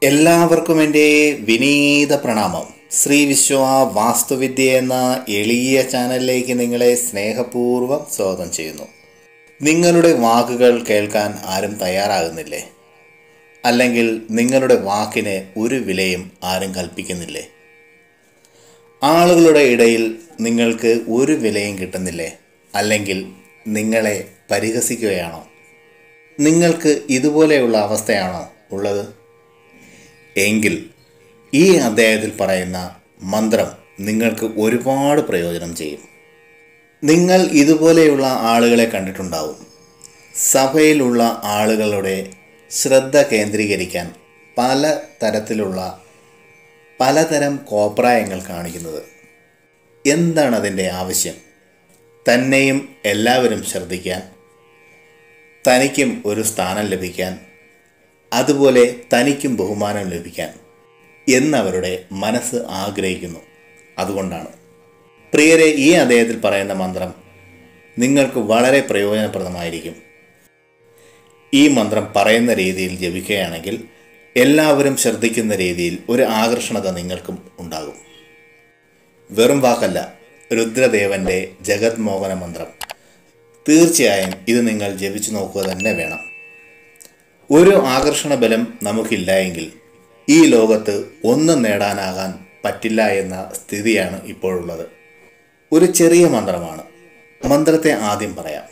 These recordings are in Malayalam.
എല്ലാവർക്കും എൻ്റെ വിനീത പ്രണാമം ശ്രീ വിശ്വ വാസ്തുവിദ്യ എന്ന എളിയ ചാനലിലേക്ക് നിങ്ങളെ സ്നേഹപൂർവ്വം സ്വാഗതം ചെയ്യുന്നു നിങ്ങളുടെ വാക്കുകൾ കേൾക്കാൻ ആരും തയ്യാറാകുന്നില്ലേ അല്ലെങ്കിൽ നിങ്ങളുടെ വാക്കിന് ഒരു വിലയും ആരും കൽപ്പിക്കുന്നില്ലേ ആളുകളുടെ ഇടയിൽ നിങ്ങൾക്ക് ഒരു വിലയും കിട്ടുന്നില്ലേ അല്ലെങ്കിൽ നിങ്ങളെ പരിഹസിക്കുകയാണോ നിങ്ങൾക്ക് ഇതുപോലെയുള്ള അവസ്ഥയാണോ ഉള്ളത് എങ്കിൽ ഈ അധ്യായത്തിൽ പറയുന്ന മന്ത്രം നിങ്ങൾക്ക് ഒരുപാട് പ്രയോജനം ചെയ്യും നിങ്ങൾ ഇതുപോലെയുള്ള ആളുകളെ കണ്ടിട്ടുണ്ടാവും സഭയിലുള്ള ആളുകളുടെ ശ്രദ്ധ കേന്ദ്രീകരിക്കാൻ പല തരത്തിലുള്ള പലതരം കോപ്രായങ്ങൾ കാണിക്കുന്നത് എന്താണ് അതിൻ്റെ ആവശ്യം തന്നെയും എല്ലാവരും ശ്രദ്ധിക്കാൻ തനിക്കും ഒരു സ്ഥാനം ലഭിക്കാൻ അതുപോലെ തനിക്കും ബഹുമാനം ലഭിക്കാൻ എന്നവരുടെ മനസ്സ് ആഗ്രഹിക്കുന്നു അതുകൊണ്ടാണ് പ്രിയരെ ഈ അദ്ദേഹത്തിൽ പറയുന്ന മന്ത്രം നിങ്ങൾക്ക് വളരെ പ്രയോജനപ്രദമായിരിക്കും ഈ മന്ത്രം പറയുന്ന രീതിയിൽ ജപിക്കുകയാണെങ്കിൽ എല്ലാവരും ശ്രദ്ധിക്കുന്ന രീതിയിൽ ഒരു ആകർഷണത നിങ്ങൾക്കും ഉണ്ടാകും വെറും വാക്കല്ല രുദ്രദേവന്റെ ജഗത് മോഹന മന്ത്രം തീർച്ചയായും ഇത് നിങ്ങൾ ജപിച്ചു നോക്കുക തന്നെ വേണം ഒരു ആകർഷണ ബലം നമുക്കില്ല എങ്കിൽ ഈ ലോകത്ത് ഒന്നും നേടാനാകാൻ പറ്റില്ല എന്ന സ്ഥിതിയാണ് ഇപ്പോഴുള്ളത് ഒരു ചെറിയ മന്ത്രമാണ് മന്ത്രത്തെ ആദ്യം പറയാം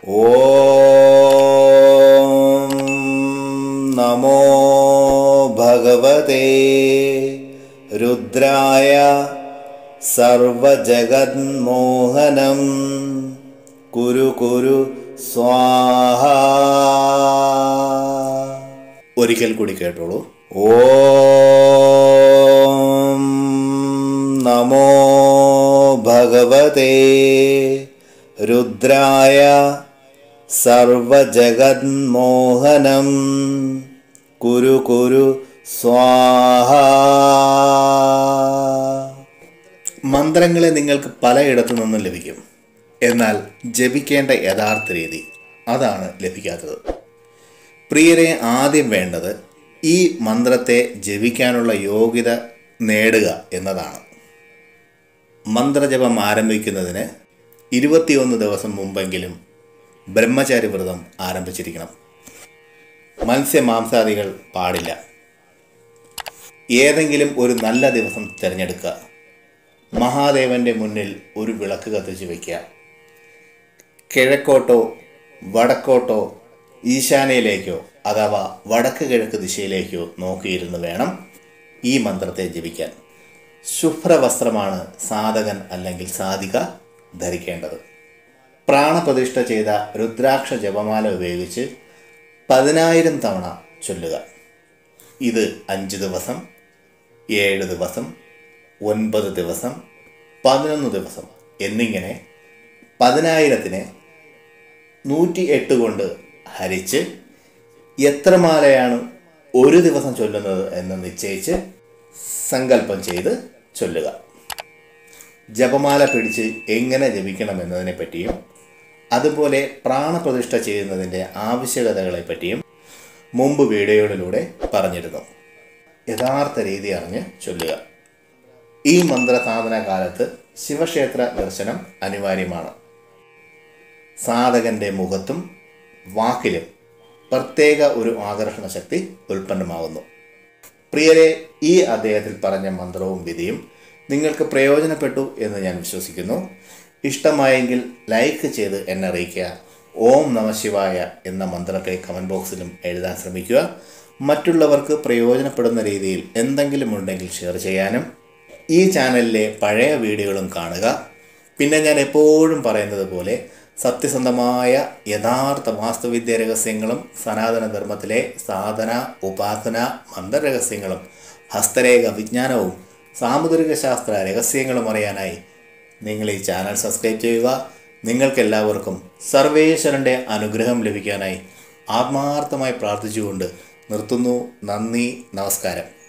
ഓം നമോ ഭഗവതേ രുദ്രായ സർവജഗന്മോഹനം കുരു കുരു സ്വാഹ ഒരിക്കൽ കൂടി കേട്ടോളൂ ഓം നമോ ഭഗവതേ രുദ്രായ സർവജഗന്മോഹനം കുരു കുരു സ്വാഹ മന്ത്രങ്ങളെ നിങ്ങൾക്ക് പലയിടത്തു നിന്നും ലഭിക്കും എന്നാൽ ജപിക്കേണ്ട യഥാർത്ഥ രീതി അതാണ് ലഭിക്കാത്തത് പ്രിയരെ ആദ്യം വേണ്ടത് ഈ മന്ത്രത്തെ ജപിക്കാനുള്ള യോഗ്യത നേടുക എന്നതാണ് മന്ത്രജപം ആരംഭിക്കുന്നതിന് ഇരുപത്തിയൊന്ന് ദിവസം മുമ്പെങ്കിലും ബ്രഹ്മചാരി വ്രതം ആരംഭിച്ചിരിക്കണം മത്സ്യമാംസാദികൾ പാടില്ല ഏതെങ്കിലും ഒരു നല്ല ദിവസം തിരഞ്ഞെടുക്കുക മഹാദേവന്റെ മുന്നിൽ ഒരു വിളക്ക് കത്തിച്ച് വയ്ക്കുക കിഴക്കോട്ടോ വടക്കോട്ടോ ഈശാനയിലേക്കോ അഥവാ വടക്ക് കിഴക്ക് ദിശയിലേക്കോ നോക്കിയിരുന്ന് വേണം ഈ മന്ത്രത്തെ ജപിക്കാൻ ശുഭ്രവസ്ത്രമാണ് സാധകൻ അല്ലെങ്കിൽ സാധിക ധരിക്കേണ്ടത് പ്രാണപ്രതിഷ്ഠ ചെയ്ത രുദ്രാക്ഷ ജപമാല ഉപയോഗിച്ച് പതിനായിരം തവണ ചൊല്ലുക ഇത് അഞ്ച് ദിവസം ഏഴ് ദിവസം ഒൻപത് ദിവസം പതിനൊന്ന് ദിവസം എന്നിങ്ങനെ പതിനായിരത്തിനെ നൂറ്റി എട്ട് കൊണ്ട് ഹരിച്ച് എത്ര മാലയാണ് ഒരു ദിവസം ചൊല്ലുന്നത് എന്ന് നിശ്ചയിച്ച് സങ്കല്പം ചെയ്ത് ചൊല്ലുക ജപമാല പിടിച്ച് എങ്ങനെ ജപിക്കണം എന്നതിനെ പറ്റിയും അതുപോലെ പ്രാണപ്രതിഷ്ഠ ചെയ്യുന്നതിൻ്റെ ആവശ്യകതകളെ പറ്റിയും മുമ്പ് വീഡിയോകളിലൂടെ പറഞ്ഞിരുന്നു യഥാർത്ഥ രീതി അറിഞ്ഞ് ചൊല്ലുക ഈ മന്ത്രസാധന കാലത്ത് ശിവക്ഷേത്ര ദർശനം അനിവാര്യമാണ് സാധകന്റെ മുഖത്തും വാക്കിലും പ്രത്യേക ഒരു ആകർഷണ ശക്തി ഉൽപ്പന്നമാകുന്നു പ്രിയരെ ഈ അദ്ദേഹത്തിൽ പറഞ്ഞ മന്ത്രവും വിധിയും നിങ്ങൾക്ക് പ്രയോജനപ്പെട്ടു എന്ന് ഞാൻ വിശ്വസിക്കുന്നു ഇഷ്ടമായെങ്കിൽ ലൈക്ക് ചെയ്ത് എന്നെ അറിയിക്കുക ഓം നമശിവായ എന്ന മന്ത്രത്തെ കമൻറ്റ് ബോക്സിലും എഴുതാൻ ശ്രമിക്കുക മറ്റുള്ളവർക്ക് പ്രയോജനപ്പെടുന്ന രീതിയിൽ എന്തെങ്കിലും ഉണ്ടെങ്കിൽ ഷെയർ ചെയ്യാനും ഈ ചാനലിലെ പഴയ വീഡിയോകളും കാണുക പിന്നെ ഞാൻ എപ്പോഴും പറയുന്നത് പോലെ സത്യസന്ധമായ യഥാർത്ഥ വാസ്തുവിദ്യ രഹസ്യങ്ങളും സനാതന ധർമ്മത്തിലെ സാധന ഉപാസന മന്ത്രരഹസ്യങ്ങളും ഹസ്തരേഖ വിജ്ഞാനവും സാമുദ്രിക ശാസ്ത്ര രഹസ്യങ്ങളും അറിയാനായി നിങ്ങൾ ഈ ചാനൽ സബ്സ്ക്രൈബ് ചെയ്യുക നിങ്ങൾക്കെല്ലാവർക്കും സർവേശ്വരൻ്റെ അനുഗ്രഹം ലഭിക്കാനായി ആത്മാർത്ഥമായി പ്രാർത്ഥിച്ചുകൊണ്ട് നിർത്തുന്നു നന്ദി നമസ്കാരം